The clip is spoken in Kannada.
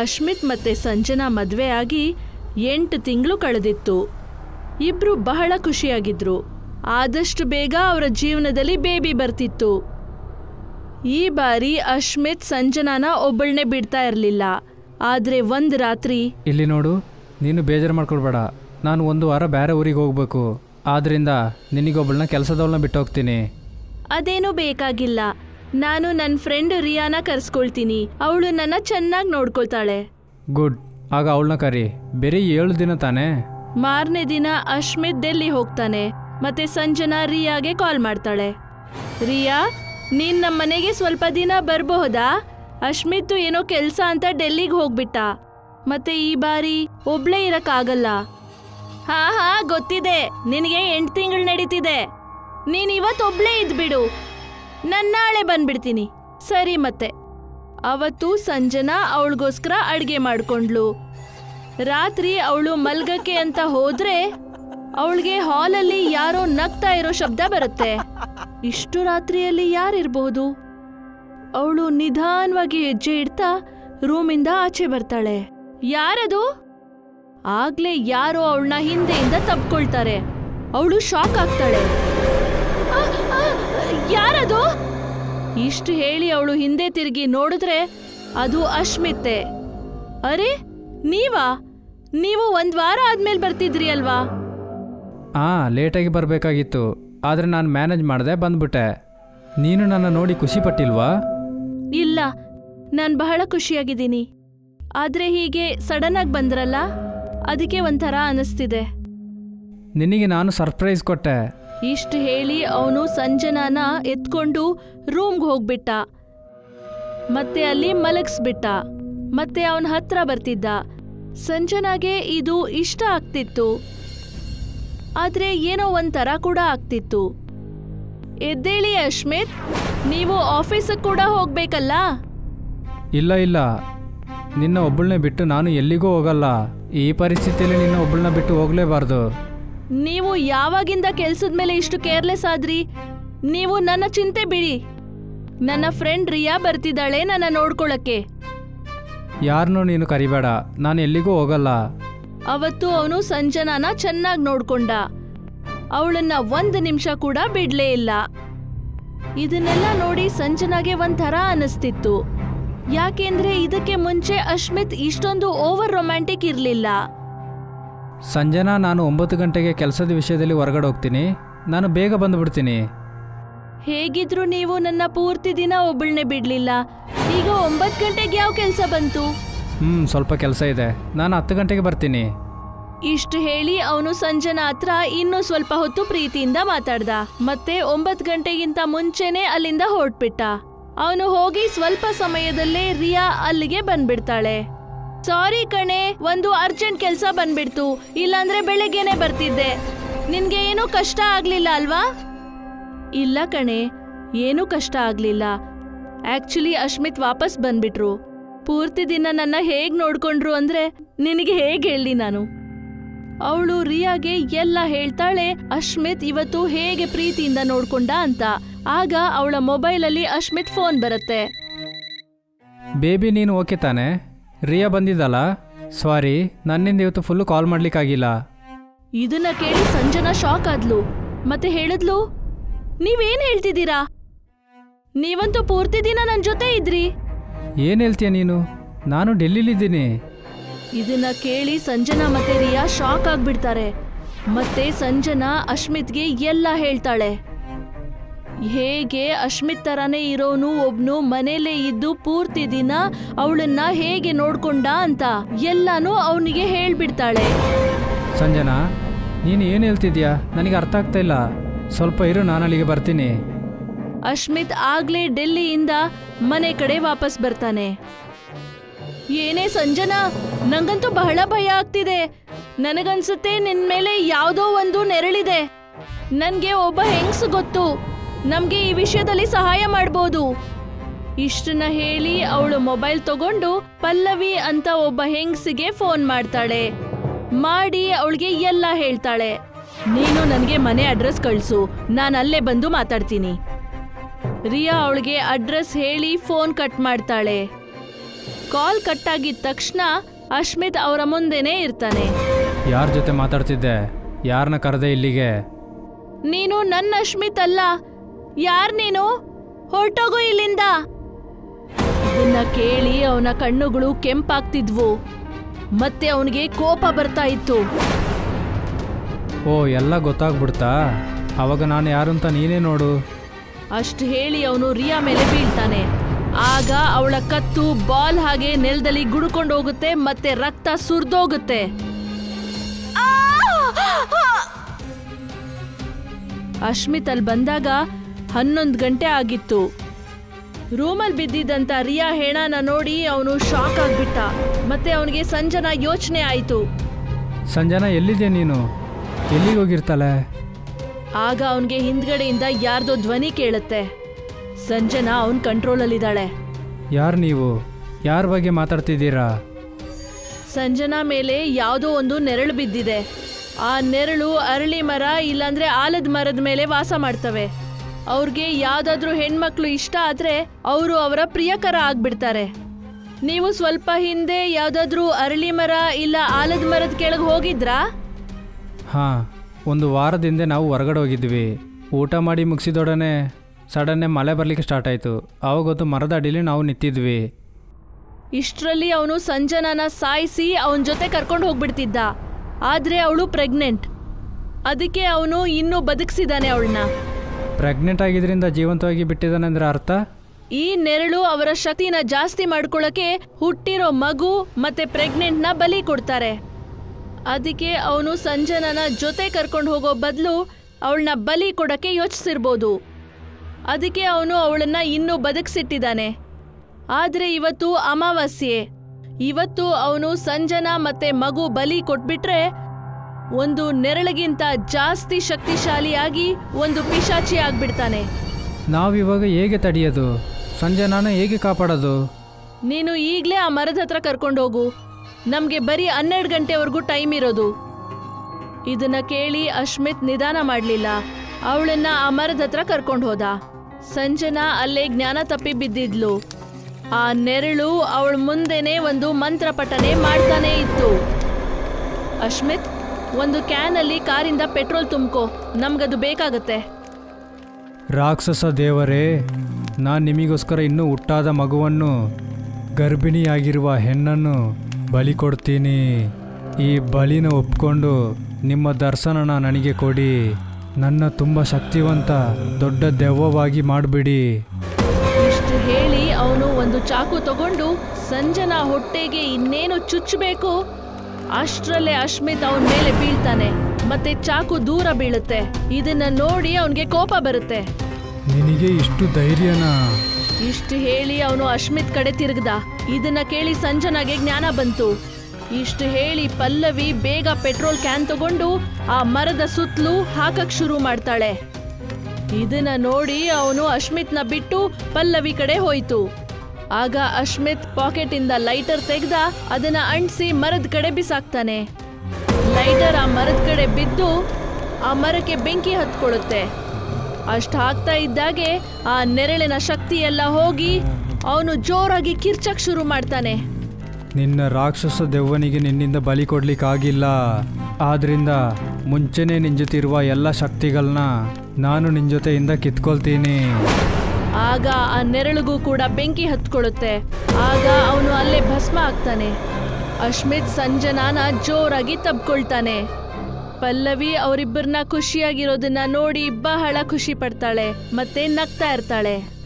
ಅಶ್ಮಿತ್ ಮತ್ತೆ ಸಂಜನಾ ಮದ್ವೆ ಆಗಿ ಎಂಟು ತಿಂಗಳು ಕಳೆದಿತ್ತು ಇಬ್ರು ಬಹಳ ಖುಷಿಯಾಗಿದ್ರು ಆದಷ್ಟು ಬೇಗ ಅವರ ಜೀವನದಲ್ಲಿ ಬೇಬಿ ಬರ್ತಿತ್ತು ಈ ಬಾರಿ ಅಶ್ಮಿತ್ ಸಂಜನಾನ ಒಬ್ಬಳನ್ನೇ ಬಿಡ್ತಾ ಇರಲಿಲ್ಲ ಆದ್ರೆ ಒಂದ್ ರಾತ್ರಿ ಇಲ್ಲಿ ನೋಡು ನೀನು ಬೇಜಾರು ಮಾಡ್ಕೊಳ್ಬೇಡ ನಾನು ಒಂದು ವಾರ ಬೇರೆ ಊರಿಗೆ ಹೋಗ್ಬೇಕು ಆದ್ರಿಂದ ನಿನಗೊಬ್ಬಳನ್ನ ಕೆಲಸದವಳನ್ನ ಬಿಟ್ಟು ಹೋಗ್ತೀನಿ ಅದೇನೂ ಬೇಕಾಗಿಲ್ಲ ನಾನು ನನ್ನ ಫ್ರೆಂಡ್ ರಿಯಾನ ಕರ್ಸ್ಕೊಳ್ತೀನಿ ಅವಳು ನನ್ನ ಚೆನ್ನಾಗಿ ನೋಡ್ಕೊಳ್ತಾಳೆ ಗುಡ್ ಆಗ ಅವಳನ್ನ ಕರಿ ಬೇರೆ ಏಳು ದಿನ ತಾನೇ ಮಾರನೇ ದಿನ ಅಶ್ಮಿತ್ ಡೆಲ್ಲಿ ಹೋಗ್ತಾನೆ ಮತ್ತೆ ಸಂಜನಾ ರಿಯಾಗೆ ಕಾಲ್ ಮಾಡ್ತಾಳೆ ರಿಯಾ ನೀನ್ ನಮ್ಮ ಮನೆಗೆ ಸ್ವಲ್ಪ ದಿನ ಬರಬಹುದಾ ಅಶ್ಮಿತ್ ಏನೋ ಕೆಲ್ಸ ಅಂತ ಡೆಲ್ಲಿಗೆ ಹೋಗ್ಬಿಟ್ಟ ಮತ್ತೆ ಈ ಬಾರಿ ಒಬ್ಳೇ ಇರಕ್ಕಾಗಲ್ಲ ಹಾ ಹಾ ಗೊತ್ತಿದೆ ನಿನಗೆ ಎಂಟು ತಿಂಗಳು ನಡೀತಿದೆ ನೀನ್ ಇವತ್ತೊಬ್ಳೇ ಇದ್ಬಿಡು ನಾನು ನಾಳೆ ಬಂದ್ಬಿಡ್ತೀನಿ ಸರಿ ಮತ್ತೆ ಅವತ್ತು ಸಂಜನಾ ಅವಳಿಗೋಸ್ಕರ ಅಡ್ಗೆ ಮಾಡ್ಕೊಂಡ್ಲು ರಾತ್ರಿ ಅವಳು ಮಲ್ಗಕ್ಕೆ ಅಂತ ಹೋದ್ರೆ ಅವಳಿಗೆ ಹಾಲಲ್ಲಿ ಯಾರೋ ನಗ್ತಾ ಇರೋ ಶಬ್ದ ಬರುತ್ತೆ ಇಷ್ಟು ರಾತ್ರಿಯಲ್ಲಿ ಯಾರಿರ್ಬಹುದು ಅವಳು ನಿಧಾನವಾಗಿ ಹೆಜ್ಜೆ ಇಡ್ತಾ ರೂಮಿಂದ ಆಚೆ ಬರ್ತಾಳೆ ಯಾರದು ಆಗ್ಲೇ ಯಾರೋ ಅವಳನ್ನ ಹಿಂದೆಯಿಂದ ತಪ್ಕೊಳ್ತಾರೆ ಅವಳು ಶಾಕ್ ಆಗ್ತಾಳೆ ಆ, ಆ, ಯಾರದು ಇಷ್ಟು ಹೇಳಿ ಅವಳು ಹಿಂದೆ ತಿರುಗಿ ನೋಡಿದ್ರೆ ಅದು ಅಶ್ಮಿತ್ತೆ ಅರೆ ನೀವಾ ನೀವು ಒಂದ್ ವಾರ ಆದ್ಮೇಲೆ ಬರ್ತಿದ್ರಿ ಅಲ್ವಾ ಹಾಂ ಲೇಟಾಗಿ ಬರಬೇಕಾಗಿತ್ತು ಆದರೆ ನಾನು ಮ್ಯಾನೇಜ್ ಮಾಡಿದೆ ಬಂದ್ಬಿಟ್ಟೆ ನೀನು ನನ್ನ ನೋಡಿ ಖುಷಿ ಪಟ್ಟಿಲ್ವಾ ಇಲ್ಲ ನಾನ್ ಬಹಳ ಖುಷಿಯಾಗಿದ್ದೀನಿ ಆದ್ರೆ ಹೀಗೆ ಸಡನ್ ಆಗಿ ಬಂದ್ರಲ್ಲ ಅದಕ್ಕೆ ಒಂಥರ ಅನಿಸ್ತಿದೆ ನಿನಗೆ ನಾನು ಸರ್ಪ್ರೈಸ್ ಕೊಟ್ಟೆ ಇಷ್ಟು ಹೇಳಿ ಅವನು ಸಂಜನಾನ ಎತ್ಕೊಂಡು ರೂಮ್ಗೆ ಹೋಗ್ಬಿಟ್ಟ ಮತ್ತೆ ಅಲ್ಲಿ ಮಲಗಿಸ್ಬಿಟ್ಟ ಮತ್ತೆ ಅವನ ಹತ್ರ ಬರ್ತಿದ್ದ ಸಂಜನಾಗೆ ಇದು ಇಷ್ಟ ಆಗ್ತಿತ್ತು ಆದ್ರೆ ಏನೋ ಒಂಥರ ಕೂಡ ಆಗ್ತಿತ್ತು ಎದ್ದೇಳಿ ಅಶ್ಮಿತ್ ನೀವು ಆಫೀಸಿಗೆ ಕೂಡ ಹೋಗ್ಬೇಕಲ್ಲ ಇಲ್ಲ ಇಲ್ಲ ನಿನ್ನ ಒಬ್ಬಳನ್ನೇ ಬಿಟ್ಟು ನಾನು ಎಲ್ಲಿಗೂ ಹೋಗಲ್ಲ ಈ ಪರಿಸ್ಥಿತಿಯಲ್ಲಿ ನಿನ್ನ ಒಬ್ಬಳನ್ನ ಬಿಟ್ಟು ಹೋಗಲೇಬಾರ್ದು ನೀವು ಯಾವಾಗಿಂದ ಕೆಲ್ಸದ ಮೇಲೆ ಇಷ್ಟು ಕೇರ್ಲೆಸ್ ಆದ್ರಿ ನೀವು ನನ್ನ ಚಿಂತೆ ಬಿಡಿ ನನ್ನ ಫ್ರೆಂಡ್ ರಿಯಾ ಬರ್ತಿದ್ದಾಳೆ ನನ್ನ ನೋಡ್ಕೊಳಕ್ಕೆ ಯಾರನ್ನೂ ನೀನು ಕರಿಬೇಡ ನಾನು ಎಲ್ಲಿಗೂ ಹೋಗಲ್ಲ ಅವತ್ತು ಅವನು ಸಂಜನಾನ ಚೆನ್ನಾಗಿ ನೋಡ್ಕೊಂಡ ಅವಳನ್ನ ಒಂದು ನಿಮಿಷ ಕೂಡ ಬಿಡ್ಲೇ ಇಲ್ಲ ಇದನ್ನೆಲ್ಲ ನೋಡಿ ಸಂಜನಾಗೆ ಒಂಥರ ಅನಿಸ್ತಿತ್ತು ಯಾಕೆಂದ್ರೆ ಇದಕ್ಕೆ ಮುಂಚೆ ಅಶ್ಮಿತ್ ಇಷ್ಟೊಂದು ಓವರ್ ರೊಮ್ಯಾಂಟಿಕ್ ಇರ್ಲಿಲ್ಲ ಸಂಜನಾ ನಾನು ಒಂಬತ್ತು ಗಂಟೆಗೆ ಕೆಲಸದ ವಿಷಯದಲ್ಲಿ ಹೊರಗಡೆ ಹೋಗ್ತೀನಿ ನಾನು ಬೇಗ ಬಂದುಬಿಡ್ತೀನಿ ಹೇಗಿದ್ರು ನೀವು ನನ್ನ ಪೂರ್ತಿ ದಿನ ಒಬ್ಬಳನ್ನೇ ಬಿಡ್ಲಿಲ್ಲ ಈಗ ಒಂಬತ್ತು ಗಂಟೆಗೆ ಯಾವ ಕೆಲಸ ಬಂತು ಹ್ಞೂ ಸ್ವಲ್ಪ ಕೆಲಸ ಇದೆ ನಾನು ಹತ್ತು ಗಂಟೆಗೆ ಬರ್ತೀನಿ ಇಷ್ಟು ಹೇಳಿ ಅವನು ಸಂಜನಾ ಹತ್ರ ಇನ್ನೂ ಸ್ವಲ್ಪ ಹೊತ್ತು ಪ್ರೀತಿಯಿಂದ ಮಾತಾಡ್ದ ಮತ್ತೆ ಒಂಬತ್ ಗಂಟೆಗಿಂತ ಮುಂಚೆನೆ ಅಲ್ಲಿಂದ ಹೊರಟ್ಬಿಟ್ಟ ಅವನು ಹೋಗಿ ಸ್ವಲ್ಪ ಸಮಯದಲ್ಲೇ ರಿಯಾ ಅಲ್ಲಿಗೆ ಬಂದ್ಬಿಡ್ತಾಳೆ ಸಾರಿ ಕಣೆ ಒಂದು ಅರ್ಜೆಂಟ್ ಕೆಲ್ಸ ಬಂದ್ಬಿಡ್ತು ಇಲ್ಲಾಂದ್ರೆ ಬೆಳಗ್ಗೆನೆ ಬರ್ತಿದ್ದೆ ನಿನ್ಗೆ ಏನೂ ಕಷ್ಟ ಆಗ್ಲಿಲ್ಲ ಅಲ್ವಾ ಇಲ್ಲ ಕಣೆ ಏನೂ ಕಷ್ಟ ಆಗ್ಲಿಲ್ಲ ಆಕ್ಚುಲಿ ಅಶ್ಮಿತ್ ವಾಪಸ್ ಬಂದ್ಬಿಟ್ರು ಪೂರ್ತಿ ದಿನ ನನ್ನ ಹೇಗ್ ನೋಡ್ಕೊಂಡ್ರು ಅಂದ್ರೆ ನಿನಗೆ ಹೇಗ್ ಹೇಳಿ ನಾನು ಅವಳು ರಿಯಾಗೆ ಎಲ್ಲ ಹೇಳ್ತಾಳೆ ಅಶ್ಮಿತ್ ಇವತ್ತು ಹೇಗೆ ಪ್ರೀತಿಯಿಂದ ನೋಡ್ಕೊಂಡ ಅಂತ ಆಗ ಅವಳ ಮೊಬೈಲಲ್ಲಿ ಅಶ್ಮಿತ್ ಫೋನ್ ಬರುತ್ತೆ ಬೇಬಿ ನೀನು ಓಕೆ ತಾನೆ ರಿಯಾ ಬಂದಿದ್ದಲ್ಲ ಸಾರಿ ನನ್ನಿಂದ ಇವತ್ತು ಫುಲ್ಲು ಕಾಲ್ ಮಾಡ್ಲಿಕ್ಕಾಗಿಲ್ಲ ಇದನ್ನ ಕೇಳಿ ಸಂಜನಾ ಶಾಕ್ ಆದ್ಲು ಮತ್ತೆ ಹೇಳಿದ್ಲು ನೀವೇನ್ ಹೇಳ್ತಿದ್ದೀರಾ ನೀವಂತೂ ಪೂರ್ತಿ ದಿನ ನನ್ ಜೊತೆ ಇದ್ರಿ ಏನು ಹೇಳ್ತೀಯ ನೀನು ನಾನು ಡೆಲ್ಲಿಲಿದ್ದೀನಿ ಇದನ್ನ ಕೇಳಿ ಸಂಜನಾ ಮತ್ತೆ ರಿಯಾ ಶಾಕ್ ಆಗ್ಬಿಡ್ತಾರೆ ಮತ್ತೆ ಸಂಜನಾ ಅಶ್ಮಿತ್ಗೆ ಎಲ್ಲ ಹೇಳ್ತಾಳೆ ಹೇಗೆ ಅಶ್ಮಿತ್ ತರಾನೇ ಇರೋನು ಒಬ್ನು ಮನೇಲೇ ಇದ್ದು ಪೂರ್ತಿ ದಿನ ಅವಳನ್ನ ಹೇಗೆ ನೋಡ್ಕೊಂಡ ಅಂತ ಎಲ್ಲಾನು ಅವನಿಗೆ ಹೇಳ್ಬಿಡ್ತಾಳೆ ಸಂಜನಾ ನೀನು ಏನು ಹೇಳ್ತಿದ್ಯಾ ನನಗೆ ಅರ್ಥ ಆಗ್ತಾ ಇಲ್ಲ ಸ್ವಲ್ಪ ಇರು ನಾನು ಅಲ್ಲಿಗೆ ಬರ್ತೀನಿ ಅಶ್ಮಿತ್ ಆಗ್ಲೇ ಡೆಲ್ಲಿಯಿಂದ ಮನೆ ಕಡೆ ವಾಪಸ್ ಬರ್ತಾನೆ ಏನೇ ಸಂಜನಾ ನಂಗಂತೂ ಬಹಳ ಭಯ ಆಗ್ತಿದೆ ನನಗನ್ಸುತ್ತೆ ನಿನ್ ಮೇಲೆ ಯಾವುದೋ ಒಂದು ನೆರಳಿದೆ ನನ್ಗೆ ಒಬ್ಬ ಹೆಂಗ್ಸ್ ಗೊತ್ತು ನಮ್ಗೆ ಈ ವಿಷಯದಲ್ಲಿ ಸಹಾಯ ಮಾಡ್ಬೋದು ಇಷ್ಟನ್ನ ಹೇಳಿ ಅವಳು ಮೊಬೈಲ್ ತಗೊಂಡು ಪಲ್ಲವಿ ಅಂತ ಒಬ್ಬ ಹೆಂಗ್ಸಿಗೆ ಫೋನ್ ಮಾಡ್ತಾಳೆ ಮಾಡಿ ಅವಳಿಗೆ ಎಲ್ಲ ಹೇಳ್ತಾಳೆ ನೀನು ನನಗೆ ಮನೆ ಅಡ್ರೆಸ್ ಕಳಿಸು ನಾನು ಅಲ್ಲೇ ಬಂದು ಮಾತಾಡ್ತೀನಿ ರಿಯಾ ಅವಳಿಗೆ ಅಡ್ರೆಸ್ ಹೇಳಿ ಫೋನ್ ಕಟ್ ಮಾಡ್ತಾಳೆ ಕಾಲ್ ಕಟ್ಟಾಗಿದ ತಕ್ಷಣ ಅಶ್ಮಿತ್ ಅವರ ಮುಂದೆನೇ ಇರ್ತಾನೆ ಯಾರ ಜೊತೆ ಮಾತಾಡ್ತಿದ್ದೆ ಯಾರನ್ನ ಕರೆದೆ ಇಲ್ಲಿಗೆ ನೀನು ನನ್ನ ಅಶ್ಮಿತ್ ಅಲ್ಲ ಯಾರ್ ನೀನು ಹೊರಟೋಗು ಇಲ್ಲಿಂದ ಇದನ್ನ ಕೇಳಿ ಅವನ ಕಣ್ಣುಗಳು ಕೆಂಪಾಗ್ತಿದ್ವು ಮತ್ತೆ ಅವನಿಗೆ ಕೋಪ ಬರ್ತಾ ಇತ್ತು ಓ ಎಲ್ಲ ಗೊತ್ತಾಗ್ಬಿಡ್ತಾ ಅವಾಗ ನಾನು ಯಾರು ಅಂತ ನೀನೇ ನೋಡು ಅಷ್ಟು ಹೇಳಿ ಅವನು ರಿಯಾ ಮೇಲೆ ಬೀಳ್ತಾನೆ ಆಗ ಅವಳ ಕತ್ತು ಬಾಲ್ ಹಾಗೆ ನೆಲದಲ್ಲಿ ಗುಡ್ಕೊಂಡು ಹೋಗುತ್ತೆ ಮತ್ತೆ ರಕ್ತ ಸುರಿದೋಗುತ್ತೆ ಅಶ್ಮಿತ್ ಅಲ್ಲಿ ಬಂದಾಗ ಹನ್ನೊಂದು ಗಂಟೆ ಆಗಿತ್ತು ರೂಮಲ್ಲಿ ಬಿದ್ದಿದ್ದಂತ ರಿಯಾ ಹೆಣನ ನೋಡಿ ಅವನು ಶಾಕ್ ಆಗ್ಬಿಟ್ಟ ಮತ್ತೆ ಅವನಿಗೆ ಸಂಜನ ಯೋಚನೆ ಆಯಿತು ಸಂಜನಾ ಎಲ್ಲಿದ್ಯಾ ನೀನು ಎಲ್ಲಿಗೆ ಹೋಗಿರ್ತಾಳೆ ಆಗ ಅವನಿಗೆ ಹಿಂದ್ಗಡೆಯಿಂದ ಯಾರ್ದೋ ಧ್ವನಿ ಕೇಳುತ್ತೆ ಸಂಜನಾ ಅವನ್ ಕಂಟ್ರೋಲಲ್ಲಿದ್ದಾಳೆ ಯಾರು ನೀವು ಯಾರ ಬಗ್ಗೆ ಮಾತಾಡ್ತಿದ್ದೀರಾ ಸಂಜನಾ ಮೇಲೆ ಯಾವುದೋ ಒಂದು ನೆರಳು ಬಿದ್ದಿದೆ ಆ ನೆರಳು ಅರಳಿ ಮರ ಇಲ್ಲಾಂದ್ರೆ ಆಲದ ಮರದ ಮೇಲೆ ವಾಸ ಮಾಡ್ತವೆ ಅವ್ರಿಗೆ ಯಾವ್ದಾದ್ರೂ ಹೆಣ್ಮಕ್ಳು ಇಷ್ಟ ಆದ್ರೆ ಅವರು ಅವರ ಪ್ರಿಯಕರ ಆಗ್ಬಿಡ್ತಾರೆ ನೀವು ಸ್ವಲ್ಪ ಹಿಂದೆ ಯಾವ್ದಾದ್ರೂ ಅರಳಿ ಮರ ಇಲ್ಲ ಆಲದ ಮರದ ಕೆಳಗೆ ಹೋಗಿದ್ರಾ ಹಾಂ ಒಂದು ವಾರದಿಂದ ನಾವು ಹೊರಗಡೆ ಹೋಗಿದ್ವಿ ಊಟ ಮಾಡಿ ಮುಗಿಸಿದೊಡನೆ ಸಡನ್ನೇ ಮಳೆ ಬರಲಿಕ್ಕೆ ಸ್ಟಾರ್ಟ್ ಆಯಿತು ಆವಾಗೊತ್ತು ಮರದ ಅಡಿಲಿ ನಾವು ನಿಂತಿದ್ವಿ ಇಷ್ಟರಲ್ಲಿ ಅವನು ಸಂಜನಾನ ಸಾಯಿಸಿ ಅವನ ಜೊತೆ ಕರ್ಕೊಂಡು ಹೋಗ್ಬಿಡ್ತಿದ್ದ ಆದ್ರೆ ಅವಳು ಪ್ರೆಗ್ನೆಂಟ್ ಅದಕ್ಕೆ ಅವನು ಇನ್ನೂ ಬದುಕಿಸಿದಾನೆ ಅವಳನ್ನ ಪ್ರೆಗ್ನೆಂಟ್ ಆಗಿದ್ರಿಂದ ಜೀವಂತವಾಗಿ ಬಿಟ್ಟಿದ್ದಾನೆ ಅಂದ್ರೆ ಅರ್ಥ ಈ ನೆರಳು ಅವರ ಶಕ್ತಿನ ಜಾಸ್ತಿ ಮಾಡ್ಕೊಳ್ಳೋಕೆ ಹುಟ್ಟಿರೋ ಮಗು ಮತ್ತೆ ಪ್ರೆಗ್ನೆಂಟ್ನ ಬಲಿ ಕೊಡ್ತಾರೆ ಅದಕ್ಕೆ ಅವನು ಸಂಜನನ ಜೊತೆ ಕರ್ಕೊಂಡು ಹೋಗೋ ಬದಲು ಅವಳನ್ನ ಬಲಿ ಕೊಡಕ್ಕೆ ಯೋಚಿಸಿರ್ಬೋದು ಅದಕ್ಕೆ ಅವನು ಅವಳನ್ನ ಇನ್ನೂ ಬದುಕಿಸಿಟ್ಟಿದ್ದಾನೆ ಆದ್ರೆ ಇವತ್ತು ಅಮಾವಾಸ್ಯೆ ಇವತ್ತು ಅವನು ಸಂಜನಾ ಮತ್ತೆ ಮಗು ಬಲಿ ಕೊಟ್ಬಿಟ್ರೆ ಒಂದು ನೆರಳಿಗಿಂತ ಜಾಸ್ತಿ ಶಕ್ತಿಶಾಲಿಯಾಗಿ ಒಂದು ಪಿಶಾಚಿ ಆಗ್ಬಿಡ್ತಾನೆ ನಾವಿವಾಗ ಹೇಗೆ ತಡೆಯೋದು ಸಂಜನಾನ ಹೇಗೆ ಕಾಪಾಡೋದು ನೀನು ಈಗಲೇ ಆ ಮರದ ಹತ್ರ ಕರ್ಕೊಂಡು ಹೋಗು ನಮ್ಗೆ ಬರೀ ಹನ್ನೆರಡು ಗಂಟೆವರೆಗೂ ಟೈಮ್ ಇರೋದು ಇದನ್ನ ಕೇಳಿ ಅಶ್ಮಿತ್ ನಿಧಾನ ಮಾಡಲಿಲ್ಲ ಅವಳನ್ನ ಆ ಮರದ ಹತ್ರ ಕರ್ಕೊಂಡು ಹೋದ ಸಂಜನಾ ಅಲ್ಲೇ ಜ್ಞಾನ ತಪ್ಪಿ ಬಿದ್ದಿದ್ಲು ಆ ನೆರಳು ಅವಳ ಮುಂದೆನೆ ಒಂದು ಮಂತ್ರ ಪಠನೆ ಮಾಡ್ತಾನೆ ಇತ್ತು ಅಶ್ಮಿತ್ ಒಂದು ಕ್ಯಾನಲ್ಲಿ ಕಾರಿಂದ ಪೆಟ್ರೋಲ್ ತುಂಬ್ಕೋ ನಮ್ಗದು ಬೇಕಾಗತ್ತೆ ರಾಕ್ಷಸ ದೇವರೇ ನಾನು ನಿಮಗೋಸ್ಕರ ಇನ್ನೂ ಹುಟ್ಟಾದ ಮಗುವನ್ನು ಗರ್ಭಿಣಿಯಾಗಿರುವ ಹೆಣ್ಣನ್ನು ಬಲಿ ಕೊಡ್ತೀನಿ ಈ ಬಲಿನ ಒಪ್ಕೊಂಡು ನಿಮ್ಮ ದರ್ಶನನ ನನಗೆ ಕೊಡಿ ನನ್ನ ತುಂಬ ಶಕ್ತಿವಂತ ದೊಡ್ಡ ದೆವ್ವವಾಗಿ ಮಾಡಿಬಿಡಿ ಇಷ್ಟು ಹೇಳಿ ಅವನು ಒಂದು ಚಾಕು ತಗೊಂಡು ಸಂಜನಾ ಹೊಟ್ಟೆಗೆ ಇನ್ನೇನು ಚುಚ್ಚಬೇಕು ಅಷ್ಟ್ರಲ್ಲೇ ಅಶ್ಮಿತ್ ಅವನ ಮೇಲೆ ಬೀಳ್ತಾನೆ ಮತ್ತೆ ಚಾಕು ದೂರ ಬೀಳುತ್ತೆ ಇದನ್ನ ನೋಡಿ ಅವನಿಗೆ ಕೋಪ ಬರುತ್ತೆ ನಿನಗೆ ಇಷ್ಟು ಧೈರ್ಯನಾ ಇಷ್ಟು ಹೇಳಿ ಅವನು ಅಶ್ಮಿತ್ ಕಡೆ ತಿರುಗ್ದ ಇದನ್ನ ಕೇಳಿ ಸಂಜನಾಗೆ ಜ್ಞಾನ ಬಂತು ಇಷ್ಟು ಹೇಳಿ ಪಲ್ಲವಿ ಬೇಗ ಪೆಟ್ರೋಲ್ ಕ್ಯಾನ್ ತಗೊಂಡು ಆ ಮರದ ಸುತ್ತಲೂ ಹಾಕಕ್ ಶುರು ಮಾಡ್ತಾಳೆ ಇದನ್ನ ನೋಡಿ ಅವನು ಅಶ್ಮಿತ್ನ ಬಿಟ್ಟು ಪಲ್ಲವಿ ಕಡೆ ಹೋಯ್ತು ಆಗ ಅಶ್ಮಿತ್ ಪಾಕೆಟ್ ಇಂದ ಲೈಟರ್ ತೆಗ್ದ ಅದನ್ನ ಅಂಟಿಸಿ ಮರದ ಕಡೆ ಬಿಸಾಕ್ತಾನೆ ಲೈಟರ್ ಆ ಮರದ ಕಡೆ ಬಿದ್ದು ಆ ಮರಕ್ಕೆ ಬೆಂಕಿ ಹತ್ಕೊಳ್ಳುತ್ತೆ ಅಷ್ಟು ಹಾಕ್ತಾ ಇದ್ದಾಗೆ ಆ ನೆರಳಿನ ಶಕ್ತಿ ಎಲ್ಲ ಹೋಗಿ ಅವನು ಜೋರಾಗಿ ಕಿರ್ಚಕ್ ಶುರು ಮಾಡ್ತಾನೆ ನಿನ್ನ ರಾಕ್ಷಸ ದೆವ್ವನಿಗೆ ನಿನ್ನಿಂದ ಬಲಿ ಕೊಡ್ಲಿಕ್ಕಾಗಿಲ್ಲ ಆದ್ರಿಂದ ಮುಂಚೆನೇ ನಿನ್ನ ಜೊತೆ ಇರುವ ಎಲ್ಲ ಶಕ್ತಿಗಳನ್ನ ನಾನು ನಿನ್ನ ಜೊತೆಯಿಂದ ಕಿತ್ಕೊಳ್ತೀನಿ ಆಗ ಆ ನೆರಳಿಗೂ ಕೂಡ ಬೆಂಕಿ ಹತ್ಕೊಳ್ಳುತ್ತೆ ಆಗ ಅವನು ಅಲ್ಲೇ ಭಸ್ಮ ಆಗ್ತಾನೆ ಅಶ್ಮಿತ್ ಸಂಜನಾನ ಜೋರಾಗಿ ತಬ್ಕೊಳ್ತಾನೆ ಪಲ್ಲವಿ ಅವರಿಬ್ಬರನ್ನ ಖುಷಿಯಾಗಿರೋದನ್ನ ನೋಡಿ ಬಹಳ ಖುಷಿ ಪಡ್ತಾಳೆ ಮತ್ತೆ ನಗ್ತಾ ಇರ್ತಾಳೆ